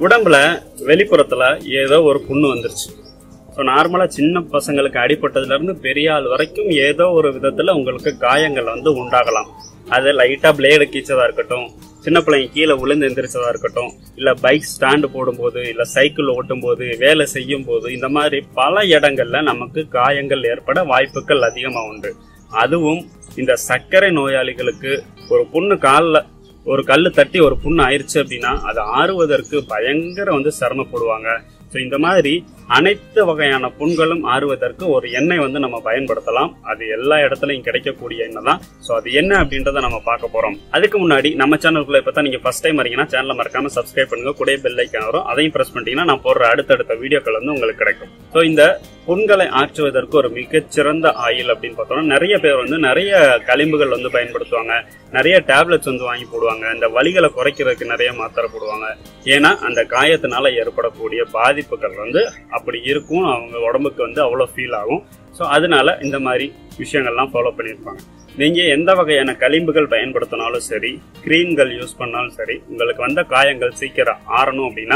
உடம்புல வெளிப்புறத்துல ஏதோ ஒரு புண்ணு வந்துருச்சு ஸோ நார்மலாக சின்ன பசங்களுக்கு அடிபட்டதுல இருந்து பெரிய ஆள் வரைக்கும் ஏதோ ஒரு விதத்தில் உங்களுக்கு காயங்கள் வந்து உண்டாகலாம் அது லைட்டாக பிளேடு கீச்சதா இருக்கட்டும் சின்ன பிள்ளைங்க கீழே விழுந்து எந்திரிச்சதா இருக்கட்டும் இல்லை பைக் ஸ்டாண்டு போடும்போது இல்லை சைக்கிள் ஓட்டும் போது வேலை செய்யும் போது இந்த மாதிரி பல இடங்கள்ல நமக்கு காயங்கள் ஏற்பட வாய்ப்புகள் அதிகமாக உண்டு அதுவும் இந்த சர்க்கரை நோயாளிகளுக்கு ஒரு புண்ணு காலில் ஒரு கல்லு தட்டி ஒரு புண்ணு ஆயிருச்சு அப்படின்னா அது ஆறுவதற்கு பயங்கர வந்து சிரமப்படுவாங்க ஸோ இந்த மாதிரி அனைத்து வகையான புண்களும் ஆறுவதற்கு ஒரு எண்ணெய் வந்து நம்ம பயன்படுத்தலாம் அது எல்லா இடத்துலையும் கிடைக்கக்கூடிய எண்ணெய் தான் ஸோ அது என்ன அப்படின்றத நம்ம பார்க்க போறோம் அதுக்கு முன்னாடி நம்ம சேனலுக்குள்ள இப்போ தான் நீங்க ஃபர்ஸ்ட் டைம் வரீங்கன்னா சேனலை மறக்காம சப்ஸ்கிரைப் பண்ணுங்க கூட பெல் ஐக்கான் வரும் அதையும் பிரஸ் பண்ணிட்டீங்கன்னா நான் போடுற அடுத்தடுத்த வீடியோக்கள் வந்து உங்களுக்கு கிடைக்கும் ஸோ இந்த புண்களை ஆற்றுவதற்கு ஒரு மிகச்சிறந்த ஆயில் அப்படின்னு பார்த்தோம்னா நிறைய பேர் வந்து நிறைய களிம்புகள் வந்து பயன்படுத்துவாங்க நிறைய டேப்லெட்ஸ் வந்து வாங்கி போடுவாங்க இந்த வலிகளை குறைக்கிறதுக்கு நிறைய மாத்திரை போடுவாங்க ஏன்னா அந்த காயத்தினால ஏற்படக்கூடிய பாதிப்புகள் வந்து அப்படி இருக்கும் அவங்க உடம்புக்கு வந்து அவ்வளோ ஃபீல் ஆகும் ஸோ அதனால இந்த மாதிரி விஷயங்கள்லாம் ஃபாலோ பண்ணியிருப்பாங்க நீங்க எந்த வகையான களிம்புகள் பயன்படுத்தினாலும் சரி கிரீம்கள் யூஸ் பண்ணாலும் சரி உங்களுக்கு வந்த காயங்கள் சீக்கிரம் ஆறணும் அப்படின்னா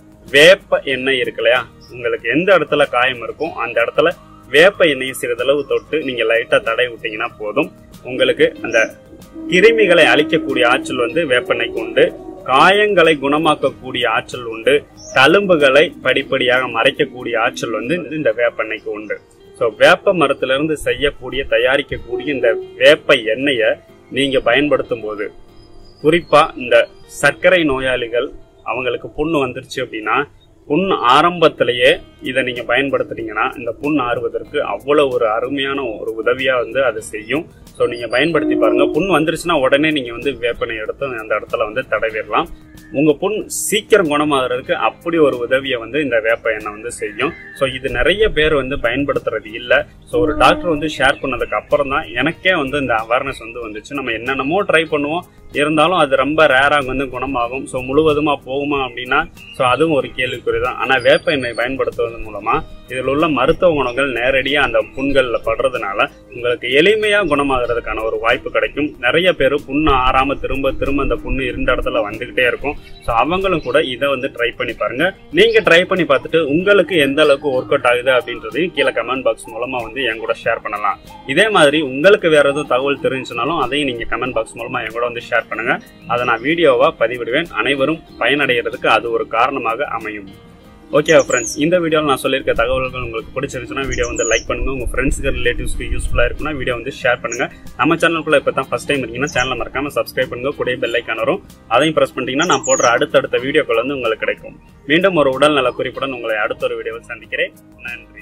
வேப்ப எண்ணெய் இருக்கு இல்லையா உங்களுக்கு எந்த இடத்துல காயம் இருக்கும் அந்த இடத்துல வேப்ப எண்ணெயை சிறிதளவு தொட்டு நீங்க லைட்டா தடை விட்டீங்கன்னா போதும் உங்களுக்கு அந்த கிருமிகளை அழிக்கக்கூடிய ஆற்றல் வந்து வேப்பெண்ணெய்க்கு உண்டு காயங்களை குணமாக்கக்கூடிய ஆற்றல் உண்டு தழும்புகளை படிப்படியாக மறைக்கக்கூடிய ஆற்றல் வந்து இந்த வேப்பெண்ணெய்க்கு உண்டு ஸோ வேப்ப மரத்துல இருந்து செய்யக்கூடிய தயாரிக்கக்கூடிய இந்த வேப்ப எண்ணெயை நீங்க பயன்படுத்தும் போது குறிப்பா இந்த சர்க்கரை நோயாளிகள் அவங்களுக்கு புண்ணு வந்துருச்சு அப்படின்னா புண் ஆரம்பத்திலேயே இதை நீங்க பயன்படுத்துனீங்கன்னா இந்த புண் ஆறுவதற்கு அவ்வளவு ஒரு அருமையான ஒரு உதவியா வந்து அது செய்யும் ஸோ நீங்க பயன்படுத்தி பாருங்க புண் வந்துருச்சுன்னா உடனே நீங்க வந்து வேப்பனை எடுத்து அந்த இடத்துல வந்து தடவிடலாம் உங்க புண் சீக்கிரம் குணமாகறதுக்கு அப்படி ஒரு உதவியை வந்து இந்த வேப்ப எண்ணெய் வந்து செய்யும் ஸோ இது நிறைய பேர் வந்து பயன்படுத்துறது இல்லை ஸோ ஒரு டாக்டர் வந்து ஷேர் பண்ணதுக்கு அப்புறம் தான் எனக்கே வந்து இந்த அவேர்னஸ் வந்து வந்துச்சு நம்ம என்னென்னமோ ட்ரை பண்ணுவோம் இருந்தாலும் அது ரொம்ப ரேராக வந்து குணமாகும் ஸோ முழுவதுமா போகுமா அப்படின்னா ஸோ அதுவும் ஒரு கேள்விக்குறி தான் ஆனால் வேப்ப எண்ணெய் பயன்படுத்துவதன் மூலமா இதில் உள்ள மருத்துவ குணங்கள் நேரடியாக அந்த புண்களில் படுறதுனால உங்களுக்கு எளிமையாக குணமாகிறதுக்கான ஒரு வாய்ப்பு கிடைக்கும் நிறைய பேர் புண்ணு ஆறாம திரும்ப திரும்ப அந்த புண்ணு இருந்த இடத்துல வந்துகிட்டே இருக்கும் ஸோ அவங்களும் கூட இதை வந்து ட்ரை பண்ணி பாருங்க நீங்க ட்ரை பண்ணி பார்த்துட்டு உங்களுக்கு எந்த அளவுக்கு ஒர்க் அவுட் ஆகுது அப்படின்றதையும் கீழே கமெண்ட் பாக்ஸ் மூலமா வந்து என் கூட ஷேர் பண்ணலாம் இதே மாதிரி உங்களுக்கு வேற எதுவும் தகவல் தெரிஞ்சுனாலும் அதையும் நீங்க கமெண்ட் பாக்ஸ் மூலமா என் கூட வந்து ஷேர் பண்ணுங்க அதை நான் வீடியோவா பதிவிடுவேன் அனைவரும் பயனடைகிறதுக்கு அது ஒரு காரணமாக அமையும் ஓகே ஃப்ரெண்ட்ஸ் இந்த வீடியோவில் நான் சொல்லியிருக்க தகவல்கள் உங்களுக்கு பிடிச்சிருந்துச்சுன்னா வீடியோ வந்து லைக் பண்ணுங்க உங்க ஃப்ரெண்ட்ஸுக்கு ரிலேட்டிவ்ஸ்க்கு யூஸ்ஃபுல்லாக இருக்குன்னா வீடியோ வந்து ஷேர் பண்ணுங்க நம்ம சேனலுக்குள்ள இப்போ தான் ஃபஸ்ட் டைம் இருக்கீங்கன்னா சேனலை மறக்காம சப்ஸ்கிரைப் பண்ணுங்க கூட பெல் ஐக்கான் வரும் அதையும் பிரஸ் பண்ணிட்டீங்கன்னா நான் போடுற அடுத்தடுத்த வீடியோக்கள் வந்து உங்களுக்கு கிடைக்கும் மீண்டும் ஒரு உடல் நல குறிப்புடன் உங்களை அடுத்த ஒரு வீடியோவில் சந்திக்கிறேன் நன்றி